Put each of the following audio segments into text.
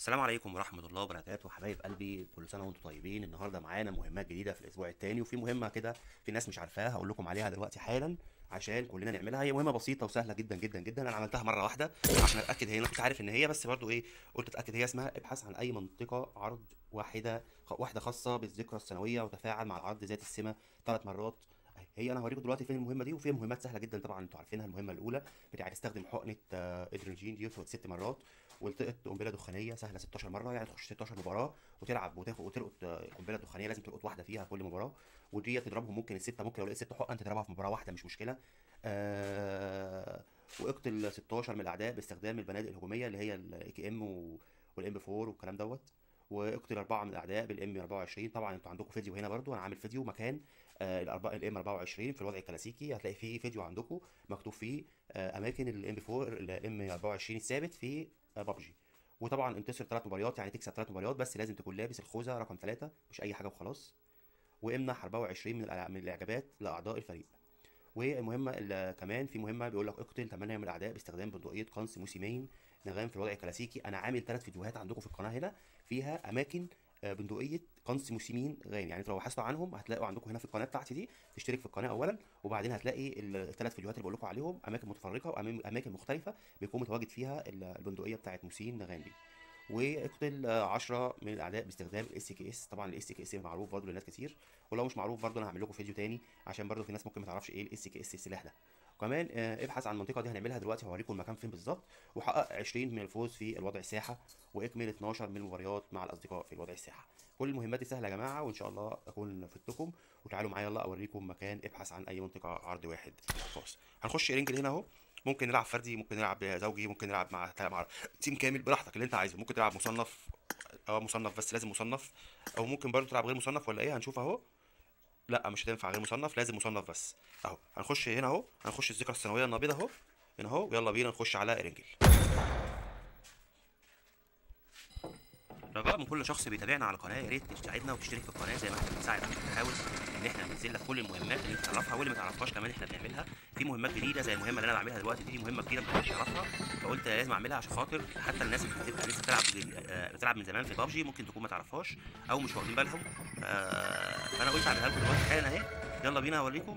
السلام عليكم ورحمة الله وبركاته حبايب قلبي كل سنة وانتم طيبين النهاردة معانا مهمات جديدة في الأسبوع التاني وفي مهمة كده في ناس مش عارفاها هقول لكم عليها دلوقتي حالا عشان كلنا نعملها هي مهمة بسيطة وسهلة جدا جدا جدا أنا عملتها مرة واحدة عشان أتأكد هي أنا كنت عارف إن هي بس برضو إيه قلت أتأكد هي اسمها ابحث عن أي منطقة عرض واحدة خ- واحدة خاصة بالذكرى السنوية وتفاعل مع العرض ذات السمة ثلاث مرات أهي. هي انا هوريكم دلوقتي فين المهمه دي وفيها مهمات سهله جدا طبعا انتوا عارفينها المهمه الاولى بتاعت تستخدم حقنه آه، ادرينالين دي يفرط ست مرات والتقط قنبله دخانيه سهله 16 مره يعني تخش 16 مباراه وتلعب وتاخد وتلقط آه، قنبله دخانيه لازم تلقط واحده فيها كل مباراه ودي تضربهم ممكن السته ممكن لو لقيت ست حقن تضربها في مباراه واحده مش مشكله آه واقتل 16 من الاعداء باستخدام البنادق الهجوميه اللي هي الاي كي ام والام 4 والكلام دوت واقتل اربعه من الاعداء بالام 24 طبعا انتوا عندكم فيديو هنا برضو انا عامل فيديو مكان آه الاربعه الام 24 في الوضع الكلاسيكي هتلاقي فيه فيديو عندكم مكتوب فيه آه اماكن الام 4 الام 24 الثابت في بابجي وطبعا انتصر ثلاث مباريات يعني تكسب ثلاث مباريات بس لازم تكون لابس الخوذه رقم ثلاثة مش اي حاجه وخلاص وامنح 24 من الألع- من الاعجابات لاعضاء الفريق والمهمه اللي كمان في مهمه بيقول لك اقتل 8 من الاعداء باستخدام بندقيه قنص موسمين نغام في الوضع الكلاسيكي انا عامل ثلاث فيديوهات عندكم في القناه هنا فيها اماكن آه، بندقيه قنص موسمين غام يعني انتوا لو بحثتوا عنهم هتلاقوا عندكم هنا في القناه بتاعتي دي تشترك في القناه اولا وبعدين هتلاقي الثلاث فيديوهات اللي بقول لكم عليهم اماكن متفرقه واماكن مختلفه بيكون متواجد فيها ال- البندقيه بتاعت موسين نغام دي واقتل 10 من الاعداء باستخدام الاس كي اس طبعا الاس كي اس معروف برضه لناس كتير ولو مش معروف برضه انا هعمل لكم فيديو تاني عشان برضه في ناس ممكن ما تعرفش ايه الاس كي اس السلاح ده كمان آه، ابحث عن المنطقه دي هنعملها دلوقتي هوريكم المكان فين بالظبط وحقق 20 من الفوز في الوضع الساحه واكمل 12 من المباريات مع الاصدقاء في الوضع الساحه كل المهمات دي سهله يا جماعه وان شاء الله اكون فدتكم وتعالوا معايا يلا اوريكم مكان ابحث عن اي منطقه عرض واحد خاص هنخش رينجل هنا اهو ممكن نلعب فردي ممكن نلعب زوجي ممكن نلعب مع مع تيم كامل براحتك اللي انت عايزه ممكن تلعب مصنف اه مصنف بس لازم مصنف او ممكن برضه تلعب غير مصنف ولا ايه هنشوف اهو لا مش هتنفع غير مصنف لازم مصنف بس اهو هنخش هنا اهو هنخش الذكرى السنويه النابضه اهو هنا اهو ويلا بينا نخش على رينجل رجاء من كل شخص بيتابعنا على القناه يا ريت تساعدنا وتشترك في القناه زي ما احنا بنساعد بنحاول ان احنا ننزل لك كل المهمات اللي انت تعرفها واللي ما تعرفهاش كمان احنا بنعملها في مهمات جديده زي المهمه اللي انا بعملها دلوقتي دي مهمه جديده ما حدش يعرفها فقلت لازم اعملها عشان خاطر حتى الناس اللي بتبقى لسه بتلعب آه، بتلعب من زمان في بابجي ممكن تكون ما تعرفهاش او مش واخدين بالهم آه، فانا قلت اعملها لكم دلوقتي حالا اهي يلا بينا اوريكم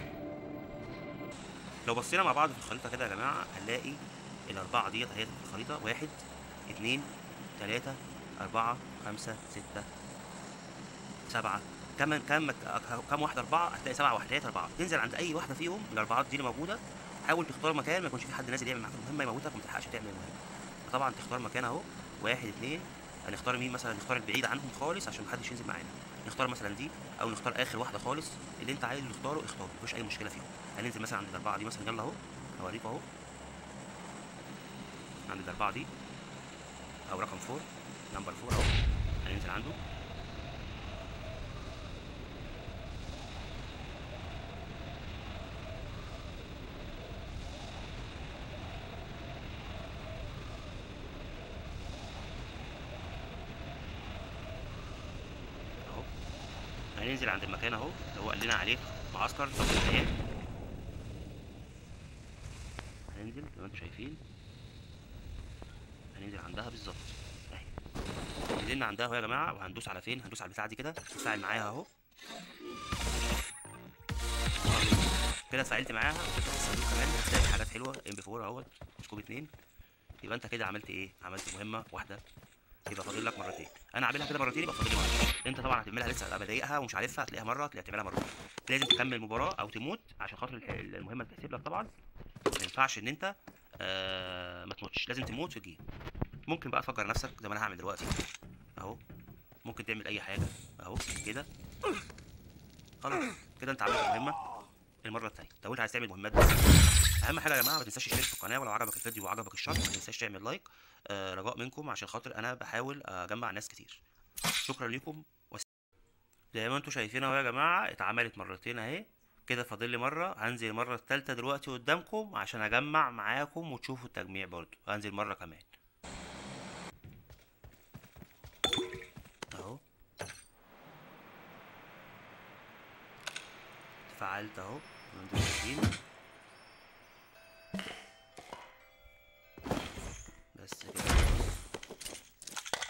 لو بصينا مع بعض في الخريطه كده يا جماعه هنلاقي الاربعه ديت اهي في الخريطه واحد اتنين تلاته أربعة خمسة ستة سبعة كم كم كم واحدة أربعة هتلاقي سبعة وحدات أربعة تنزل عند أي واحدة فيهم من الأربعات دي اللي موجودة حاول تختار مكان ما يكونش في حد نازل يعمل معاك المهمة يموتك وما تلحقش تعمل المهمة فطبعا تختار مكان أهو واحد اتنين هنختار مين مثلا نختار البعيد عنهم خالص عشان محدش ينزل معانا نختار مثلا دي أو نختار آخر واحدة خالص اللي أنت عايز تختاره اختاره مفيش أي مشكلة فيهم هننزل مثلا عند الأربعة دي مثلا يلا أهو هوريكوا أهو عند الأربعة دي أو رقم فور نمبر فور أهو هننزل عنده اهو هننزل عند المكان اهو اللي هو قال لنا عليه معسكر طب الحياة هننزل زي ما انتم شايفين هننزل عندها بالظبط اهي نزلنا عندها اهو يا جماعه وهندوس على فين هندوس على البتاعه دي كده تفاعل معاها اهو كده اتفاعلت معاها وتفتح الصندوق كمان هتلاقي حاجات حلوه ام بي 4 اهوت سكوب اتنين يبقى انت كده عملت ايه عملت مهمه واحده يبقى فاضل لك مرتين انا عاملها كده مرتين يبقى فاضل لي مره انت طبعا هتعملها لسه هتبقى بادئها ومش عارفها هتلاقيها مره هتلاقيها تعملها مره لازم تكمل المباراه او تموت عشان خاطر الح- المهمه تحسب لك طبعا ما ينفعش ان انت آه ما تموتش لازم تموت في الجيم ممكن بقى تفجر نفسك زي ما انا هعمل دلوقتي اهو ممكن تعمل اي حاجه اهو كده خلاص كده انت عملت المهمه المره الثانيه لو انت عايز تعمل مهمات بس اهم حاجه يا جماعه ما تنساش تشترك في القناه ولو عجبك الفيديو وعجبك الشرح ما تنساش تعمل لايك آه رجاء منكم عشان خاطر انا بحاول اجمع ناس كتير شكرا لكم وس... زي ما انتم شايفين اهو يا جماعه اتعملت مرتين اهي كده فاضل لي مره هنزل المره الثالثه دلوقتي قدامكم عشان اجمع معاكم وتشوفوا التجميع برضو هنزل مره كمان اهو فعلت اهو زي ما انتم شايفين بس كده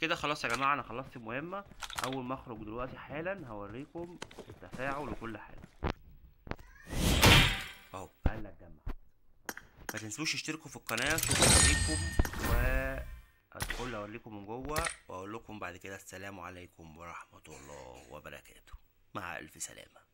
كده خلاص يا جماعه انا خلصت المهمه اول ما اخرج دلوقتي حالا هوريكم التفاعل وكل حاجه اهو قال لك جمع ما تنسوش تشتركوا في القناه شكرا ليكم وادخل اوريكم من جوه واقول لكم بعد كده السلام عليكم ورحمه الله وبركاته مع الف سلامه